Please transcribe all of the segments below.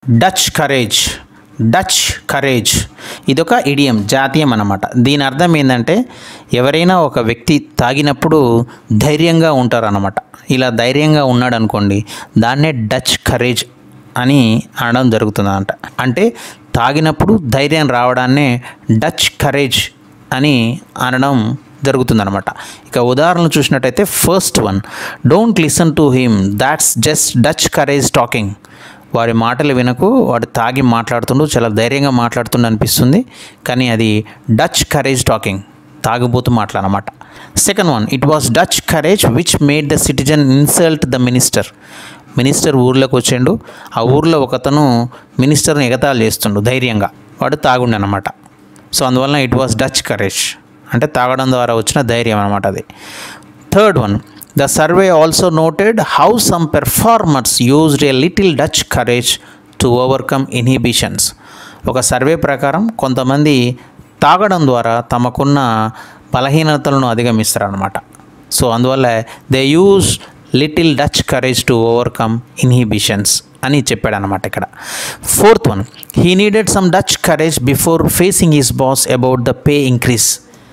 Dutch courage Dutch courage ఇదొక idiom జాతీయం అన్నమాట దీని అర్థం ఏంటంటే ఎవరైనా ఒక వ్యక్తి తాగినప్పుడు ధైర్యంగా ఉంటారన్నమాట ఇలా ధైర్యంగా ఉన్నాడు అనుకోండి దాన్నే డచ్ కరేజ్ అని అనడం జరుగుతుందన్నమాట అంటే తాగినప్పుడు ధైర్యం రావడాన్నే డచ్ కరేజ్ అని అనడం జరుగుతుందన్నమాట ఇక ఉదాహరణలు చూసినట్టయితే first one don't listen to him that's just Dutch courage talking వారి మాటలు వినకు వాడు తాగి మాట్లాడుతుండు చాలా ధైర్యంగా మాట్లాడుతుండు అనిపిస్తుంది కానీ అది డచ్ కరేజ్ టాకింగ్ తాగుబోతు మాటలన్నమాట second one it was Dutch courage which made the citizen insult the minister minister ఊర్లోకి వచ్చిండు ఆ ఊర్లో ఒకతను మినిస్టర్ని ఎగతాళి చేస్తుండు ధైర్యంగా వాడు తాగుండు అనమాట సో అందువలన ఇట్ వాస్ డచ్ కరేజ్ అంటే తాగడం ద్వారా వచ్చిన ధైర్యం అనమాట అది third one the survey also noted how some performers used a little Dutch courage to overcome inhibitions ఒక సర్వే ప్రకారం కొంతమంది తాగడం ద్వారా తమకున్న బలహీనతలను అధిగమిస్తారనమాట సో అందువల్ల they use little Dutch courage to overcome inhibitions అని చెప్పాడనమాట ఇక్కడ fourth one he needed some Dutch courage before facing his boss about the pay increase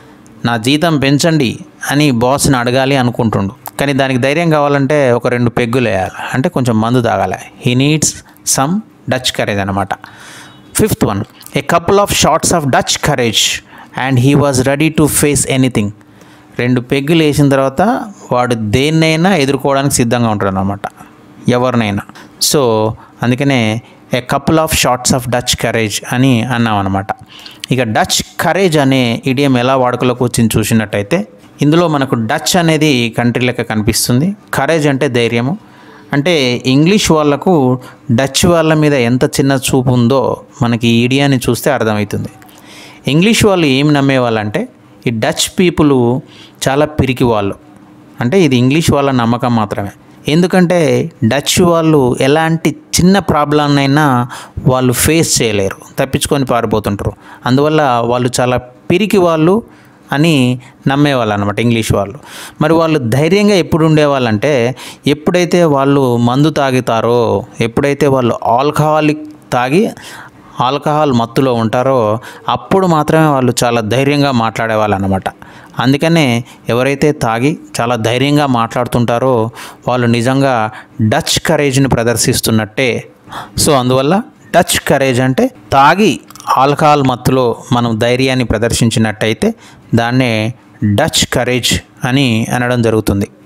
నా జీతం పెంచండి అని బాస్ని అడగాలి అనుకుంటుండు కానీ దానికి ధైర్యం కావాలంటే ఒక రెండు పెగ్గులు వేయాలి అంటే కొంచెం మందు తాగాలి he needs some Dutch courage అనమాట fifth one a couple of shorts of Dutch courage and he was ready to face anything రెండు పెగ్గులు వేసిన తర్వాత వాడు దేన్నైనా ఎదుర్కోవడానికి సిద్ధంగా ఉంటాడు అనమాట ఎవరినైనా సో అందుకనే a couple of shorts of Dutch courage అని అన్నాం అనమాట ఇక డచ్ కరేజ్ అనే ఇడియం ఎలా వాడుకలోకి వచ్చింది చూసినట్టయితే ఇందులో మనకు డచ్ అనేది కంట్రీ లెక్క కనిపిస్తుంది కరేజ్ అంటే ధైర్యము అంటే ఇంగ్లీష్ వాళ్ళకు డచ్ వాళ్ళ మీద ఎంత చిన్న చూపు ఉందో మనకి ఈ ఇడియాని చూస్తే అర్థమవుతుంది ఇంగ్లీష్ వాళ్ళు ఏం నమ్మేవాళ్ళంటే ఈ డచ్ పీపుల్ చాలా పిరికి వాళ్ళు అంటే ఇది ఇంగ్లీష్ వాళ్ళ నమ్మకం మాత్రమే ఎందుకంటే డచ్ వాళ్ళు ఎలాంటి చిన్న ప్రాబ్లంనైనా వాళ్ళు ఫేస్ చేయలేరు తప్పించుకొని పారిపోతుంటారు అందువల్ల వాళ్ళు చాలా పిరికి వాళ్ళు అని నమ్మేవాళ్ళు అనమాట ఇంగ్లీష్ వాళ్ళు మరి వాళ్ళు ధైర్యంగా ఎప్పుడు ఉండేవాళ్ళంటే ఎప్పుడైతే వాళ్ళు మందు తాగుతారో ఎప్పుడైతే వాళ్ళు ఆల్కహాలిక్ తాగి ఆల్కహాల్ మత్తులో ఉంటారో అప్పుడు మాత్రమే వాళ్ళు చాలా ధైర్యంగా మాట్లాడేవాళ్ళు అనమాట అందుకనే ఎవరైతే తాగి చాలా ధైర్యంగా మాట్లాడుతుంటారో వాళ్ళు నిజంగా డచ్ కరేజ్ని ప్రదర్శిస్తున్నట్టే సో అందువల్ల డచ్ కరేజ్ అంటే తాగి ఆల్కహాల్ మత్తులో మనం ధైర్యాన్ని ప్రదర్శించినట్టయితే దాన్నే డచ్ కరేజ్ అని అనడం జరుగుతుంది